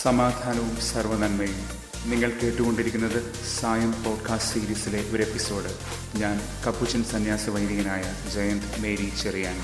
സമാധാനവും സർവനന്മയും നിങ്ങൾ കേട്ടുകൊണ്ടിരിക്കുന്നത് സായം പോഡ്കാസ്റ്റ് സീരീസിലെ ഒരു എപ്പിസോഡ് ഞാൻ കപ്പുച്ചൻ സന്യാസ വൈദികനായ ജയന്ത് മേരി ചെറിയാൻ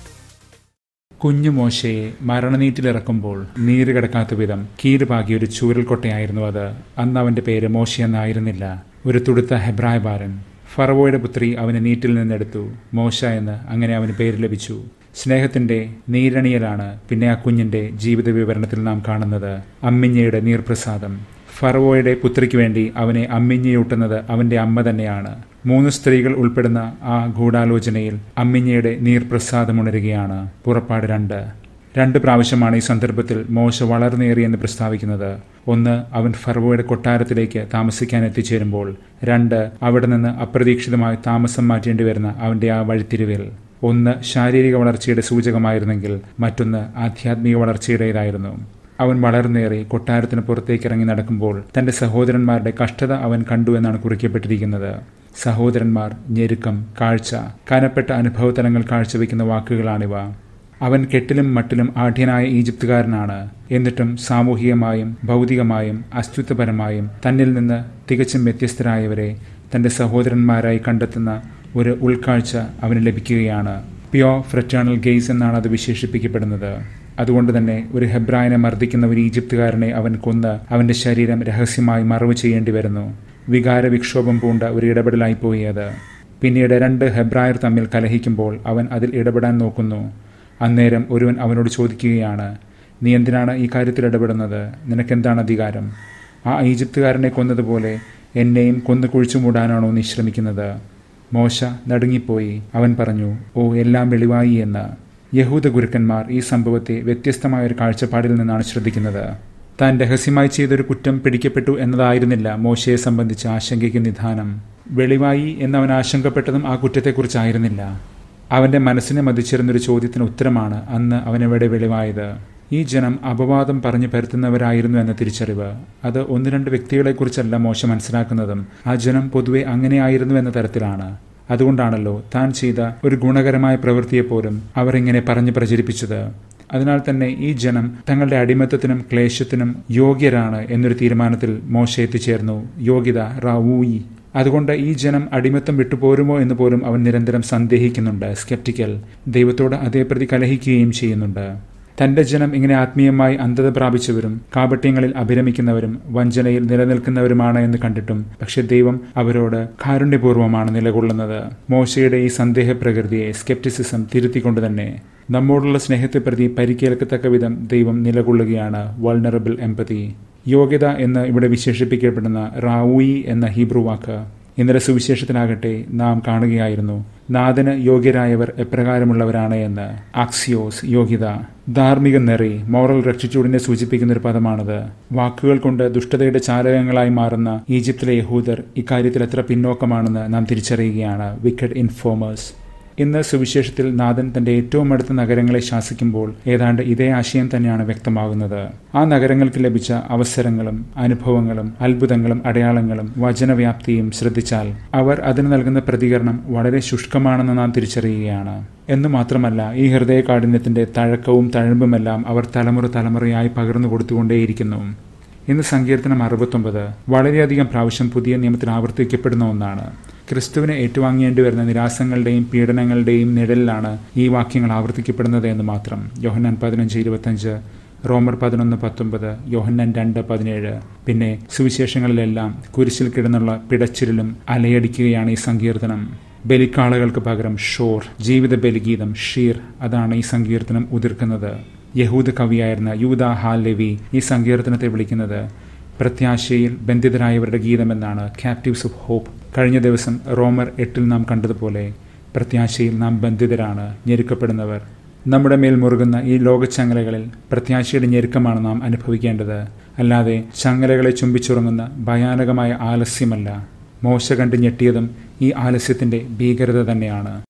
കുഞ്ഞു മോശയെ മരണനീറ്റിലിറക്കുമ്പോൾ നീര് കിടക്കാത്ത വിധം കീറുപാകിയ ഒരു ചൂരൽക്കൊട്ടയായിരുന്നു അത് അന്ന് അവന്റെ പേര് മോശയെന്നായിരുന്നില്ല ഒരു തുടുത്ത ഹെബ്രായ ബാലൻ ഫറവോയുടെ പുത്രി അവനെ നീറ്റിൽ നിന്നെടുത്തു മോശ എന്ന് അങ്ങനെ അവന് പേര് ലഭിച്ചു സ്നേഹത്തിന്റെ നീരണിയലാണ് പിന്നെ ആ കുഞ്ഞിന്റെ ജീവിത വിവരണത്തിൽ നാം കാണുന്നത് അമ്മിഞ്ഞയുടെ നീർപ്രസാദം ഫറവോയുടെ പുത്രിക്ക് വേണ്ടി അവനെ അമ്മിഞ്ഞയൂട്ടുന്നത് അവന്റെ അമ്മ തന്നെയാണ് മൂന്ന് സ്ത്രീകൾ ഉൾപ്പെടുന്ന ആ ഗൂഢാലോചനയിൽ അമ്മിഞ്ഞയുടെ നീർപ്രസാദം ഉണരുകയാണ് പുറപ്പാട് രണ്ട് രണ്ട് പ്രാവശ്യമാണ് ഈ സന്ദർഭത്തിൽ മോശ വളർന്നേറിയെന്ന് പ്രസ്താവിക്കുന്നത് ഒന്ന് അവൻ ഫറവോയുടെ കൊട്ടാരത്തിലേക്ക് താമസിക്കാൻ എത്തിച്ചേരുമ്പോൾ രണ്ട് അവിടെ നിന്ന് അപ്രതീക്ഷിതമായി താമസം മാറ്റേണ്ടി വരുന്ന അവന്റെ ആ വഴിത്തിരിവിൽ ഒന്ന് ശാരീരിക വളർച്ചയുടെ സൂചകമായിരുന്നെങ്കിൽ മറ്റൊന്ന് ആധ്യാത്മിക വളർച്ചയുടേതായിരുന്നു അവൻ വളർന്നേറി കൊട്ടാരത്തിന് പുറത്തേക്ക് ഇറങ്ങി നടക്കുമ്പോൾ തന്റെ സഹോദരന്മാരുടെ കഷ്ടത അവൻ കണ്ടു എന്നാണ് കുറിക്കപ്പെട്ടിരിക്കുന്നത് സഹോദരന്മാർ ഞെരുക്കം കാഴ്ച കനപ്പെട്ട അനുഭവതലങ്ങൾ കാഴ്ചവെക്കുന്ന വാക്കുകളാണിവ അവൻ കെട്ടിലും മട്ടിലും ആഢ്യനായ ഈജിപ്തുകാരനാണ് എന്നിട്ടും സാമൂഹികമായും ഭൗതികമായും അസ്തിത്വപരമായും തന്നിൽ നിന്ന് തികച്ചും വ്യത്യസ്തരായവരെ തന്റെ സഹോദരന്മാരായി കണ്ടെത്തുന്ന ഒരു ഉൾക്കാഴ്ച അവന് ലഭിക്കുകയാണ് പ്യോ ഫ്രറ്റേണൽ ഗെയ്സ് എന്നാണ് അത് വിശേഷിപ്പിക്കപ്പെടുന്നത് അതുകൊണ്ട് തന്നെ ഒരു ഹെബ്രായനെ മർദ്ദിക്കുന്ന ഒരു ഈജിപ്തുകാരനെ അവൻ കൊന്ന് അവന്റെ ശരീരം രഹസ്യമായി മറവ് ചെയ്യേണ്ടി വരുന്നു വികാര വിക്ഷോഭം പൂണ്ട ഒരു ഇടപെടലായിപ്പോയി അത് പിന്നീട് രണ്ട് ഹെബ്രായർ തമ്മിൽ കലഹിക്കുമ്പോൾ അവൻ അതിൽ ഇടപെടാൻ നോക്കുന്നു അന്നേരം ഒരുവൻ അവനോട് ചോദിക്കുകയാണ് നീ എന്തിനാണ് ഈ കാര്യത്തിൽ ഇടപെടുന്നത് നിനക്കെന്താണ് അധികാരം ആ ഈജിപ്തുകാരനെ കൊന്നതുപോലെ എന്നെയും കൊന്നു കുഴിച്ചു മൂടാനാണോ നീ ശ്രമിക്കുന്നത് മോശ നടുങ്ങിപ്പോയി അവൻ പറഞ്ഞു ഓ എല്ലാം വെളിവായി എന്ന് യഹൂദ ഗുരുക്കന്മാർ ഈ സംഭവത്തെ വ്യത്യസ്തമായ ഒരു കാഴ്ചപ്പാടിൽ നിന്നാണ് ശ്രദ്ധിക്കുന്നത് താൻ രഹസ്യമായി ചെയ്തൊരു കുറ്റം പിടിക്കപ്പെട്ടു എന്നതായിരുന്നില്ല മോശയെ സംബന്ധിച്ച് ആശങ്കയ്ക്ക് നിധാനം വെളിവായി എന്നവൻ ആശങ്കപ്പെട്ടതും ആ കുറ്റത്തെക്കുറിച്ചായിരുന്നില്ല അവന്റെ മനസ്സിനെ മതിച്ചിരുന്നൊരു ചോദ്യത്തിന് ഉത്തരമാണ് അന്ന് അവനെവിടെ വെളിവായത് ഈ ജനം അപവാദം പറഞ്ഞു പരത്തുന്നവരായിരുന്നു എന്ന തിരിച്ചറിവ് അത് ഒന്ന് രണ്ട് വ്യക്തികളെക്കുറിച്ചല്ല മോശം മനസ്സിലാക്കുന്നതും ആ ജനം പൊതുവെ അങ്ങനെയായിരുന്നു എന്ന തരത്തിലാണ് അതുകൊണ്ടാണല്ലോ താൻ ചെയ്ത ഒരു ഗുണകരമായ പ്രവൃത്തിയെപ്പോലും അവർ ഇങ്ങനെ പറഞ്ഞു പ്രചരിപ്പിച്ചത് അതിനാൽ തന്നെ ഈ ജനം തങ്ങളുടെ അടിമത്തത്തിനും ക്ലേശത്തിനും യോഗ്യരാണ് എന്നൊരു തീരുമാനത്തിൽ മോശ എത്തിച്ചേർന്നു യോഗ്യത റാവൂയി അതുകൊണ്ട് ഈ ജനം അടിമത്തം വിട്ടുപോരുമോ എന്ന് പോലും അവൻ നിരന്തരം സന്ദേഹിക്കുന്നുണ്ട് സ്കെപ്റ്റിക്കൽ ദൈവത്തോട് അതേപ്രതി കലഹിക്കുകയും ചെയ്യുന്നുണ്ട് തന്റെ ജനം ഇങ്ങനെ ആത്മീയമായി അന്ധത പ്രാപിച്ചവരും കാപട്യങ്ങളിൽ അഭിരമിക്കുന്നവരും വഞ്ചനയിൽ നിലനിൽക്കുന്നവരുമാണ് എന്ന് കണ്ടിട്ടും പക്ഷെ ദൈവം അവരോട് കാരുണ്യപൂർവ്വമാണ് നിലകൊള്ളുന്നത് മോശയുടെ ഈ സന്ദേഹ പ്രകൃതിയെ സ്കെപ്റ്റിസിസം തിരുത്തിക്കൊണ്ട് തന്നെ നമ്മോടുള്ള സ്നേഹത്തെ പ്രതി പരിക്കേൽക്കത്തക്ക വിധം ദൈവം നിലകൊള്ളുകയാണ് വൾണറബിൾ എമ്പതി യോഗ്യത എന്ന് ഇവിടെ വിശേഷിപ്പിക്കപ്പെടുന്ന റാവൂയി എന്ന ഹീബ്രു വാക്ക് ഇന്നലെ സുവിശേഷത്തിനാകട്ടെ നാം കാണുകയായിരുന്നു നാഥന് യോഗ്യരായവർ എപ്രകാരമുള്ളവരാണ് എന്ന് ആക്സിയോസ് യോഗ്യത ധാർമ്മിക നെറി മോറൽ റെക്ടിറ്റ്യൂഡിനെ സൂചിപ്പിക്കുന്ന ഒരു പദമാണത് വാക്കുകൾ കൊണ്ട് ദുഷ്ടതയുടെ ചാലകങ്ങളായി മാറുന്ന ഈജിപ്തിലെ യഹൂദർ ഇക്കാര്യത്തിൽ എത്ര പിന്നോക്കമാണെന്ന് നാം തിരിച്ചറിയുകയാണ് വിക്കഡ് ഇൻഫോമേഴ്സ് ഇന്ന് സുവിശേഷത്തിൽ നാഥൻ തന്റെ ഏറ്റവും അടുത്ത നഗരങ്ങളെ ശാസിക്കുമ്പോൾ ഏതാണ്ട് ഇതേ ആശയം തന്നെയാണ് വ്യക്തമാകുന്നത് ആ നഗരങ്ങൾക്ക് ലഭിച്ച അവസരങ്ങളും അനുഭവങ്ങളും അത്ഭുതങ്ങളും അടയാളങ്ങളും വചനവ്യാപ്തിയും ശ്രദ്ധിച്ചാൽ അവർ അതിന് നൽകുന്ന പ്രതികരണം വളരെ ശുഷ്കമാണെന്ന് നാം തിരിച്ചറിയുകയാണ് എന്നു മാത്രമല്ല ഈ ഹൃദയകാഠിന്യത്തിന്റെ തഴക്കവും തഴമ്പുമെല്ലാം അവർ തലമുറ തലമുറയായി പകർന്നു കൊടുത്തുകൊണ്ടേയിരിക്കുന്നു ഇന്ന് സങ്കീർത്തനം അറുപത്തൊമ്പത് വളരെയധികം പ്രാവശ്യം പുതിയ നിയമത്തിൽ ആവർത്തിക്കപ്പെടുന്ന ഒന്നാണ് ക്രിസ്തുവിനെ ഏറ്റുവാങ്ങേണ്ടി വരുന്ന നിരാസങ്ങളുടെയും പീഡനങ്ങളുടെയും നിഴലിലാണ് ഈ വാക്യങ്ങൾ ആവർത്തിക്കപ്പെടുന്നത് എന്ന് മാത്രം യോഹന്നാൻ പതിനഞ്ച് ഇരുപത്തഞ്ച് റോമർ പതിനൊന്ന് പത്തൊമ്പത് യോഹന്നാൻ രണ്ട് പതിനേഴ് പിന്നെ സുവിശേഷങ്ങളിലെല്ലാം കുരിശിൽ കിടന്നുള്ള പിടച്ചിലും അലയടിക്കുകയാണ് ഈ സങ്കീർത്തനം ബലിക്കാളകൾക്ക് പകരം ഷോർ ജീവിത ബലിഗീതം ഷീർ അതാണ് ഈ സങ്കീർത്തനം ഉതിർക്കുന്നത് യഹൂദ കവിയായിരുന്ന യൂത ഹാൽ ലെവി ഈ സങ്കീർത്തനത്തെ വിളിക്കുന്നത് പ്രത്യാശയിൽ ബന്ധിതരായവരുടെ ഗീതമെന്നാണ് ക്യാപ്റ്റീവ്സ് ഓഫ് ഹോപ്പ് കഴിഞ്ഞ ദിവസം റോമർ എട്ടിൽ നാം കണ്ടതുപോലെ പ്രത്യാശയിൽ നാം ബന്ധിതരാണ് ഞെരുക്കപ്പെടുന്നവർ നമ്മുടെ മേൽ മുറുകുന്ന ഈ ലോകച്ചങ്ങലകളിൽ പ്രത്യാശയുടെ ഞെരുക്കമാണ് നാം അനുഭവിക്കേണ്ടത് അല്ലാതെ ചങ്ങലകളെ ചുംബിച്ചുറങ്ങുന്ന ഭയാനകമായ ആലസ്യമല്ല മോശ കണ്ട് ഞെട്ടിയതും ഈ ആലസ്യത്തിന്റെ ഭീകരത തന്നെയാണ്